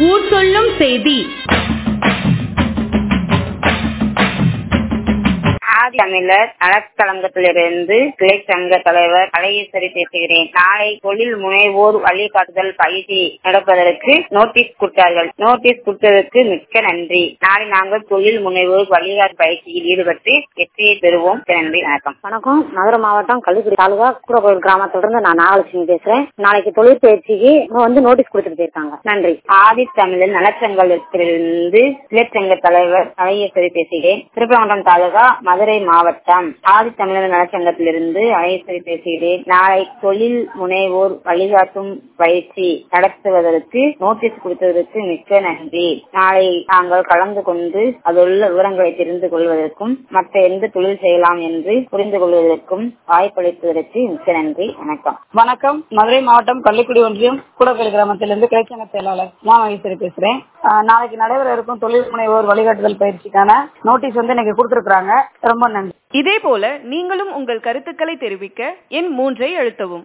ஊர் சொல்லும் செய்தி ஆதி தமிழர் நலக்கழகத்திலிருந்து கிளை சங்க தலைவர் அழகேஸ்வரி பேசுகிறேன் நாளை தொழில் முனைவோர் வழிகாட்டுதல் பயிற்சி நடப்பதற்கு நோட்டீஸ் கொடுத்தார்கள் நோட்டீஸ் கொடுத்ததற்கு மிக்க நன்றி நாளை நாங்கள் தொழில் முனைவோர் வழிகாட்டு பயிற்சியில் ஈடுபட்டு வெற்றியை பெறுவோம் மிக்க நன்றி வணக்கம் வணக்கம் மதுரை மாவட்டம் கள்ளிக்குடி தாலுகா கூடக்கோயில் கிராமத்துல இருந்து நான் நாகலட்சுமி பேசுறேன் நாளைக்கு தொழிற்பயிற்சிக்கு வந்து நோட்டீஸ் கொடுத்துட்டு போயிருக்காங்க நன்றி ஆதி தமிழர் நலச்சங்கத்திலிருந்து கிளைச்சங்க தலைவர் அழகேஸ்வரி பேசுகிறேன் திருப்பரங்குன்றம் தாலுகா மதுரை மாவட்டம் ஆதி தமிழர் நலச்சங்கத்திலிருந்து அழகேஸ்வரி பேசுகிறேன் நாளை தொழில் முனைவோர் வழிகாட்டும் பயிற்சி நடத்துவதற்கு நோட்டீஸ் கொடுத்ததற்கு மிக்க நன்றி நாளை நாங்கள் கலந்து கொண்டு அதிலுள்ள விவரங்களை தெரிந்து கொள்வதற்கும் மற்ற எந்த தொழில் செய்யலாம் என்று புரிந்து கொள்வதற்கும் வாய்ப்பளித்ததற்கு மிக்க நன்றி வணக்கம் வணக்கம் மதுரை மாவட்டம் கள்ளிக்குடி ஒன்றியம் கூடக்கல் கிராமத்திலிருந்து கிளைச்சங்க செயலாளர் மா மகேஸ்வரி பேசுறேன் ஆஹ் நாளைக்கு நடைபெற இருக்கும் தொழில் முனைவோர் வழிகாட்டுதல் பயிற்சிக்கான நோட்டீஸ் வந்து இன்னைக்கு கொடுத்திருக்காங்க ரொம்ப நன்றி இதே போல நீங்களும் உங்கள் கருத்துக்களை தெரிவிக்க எண் மூன்றை அழுத்தவும்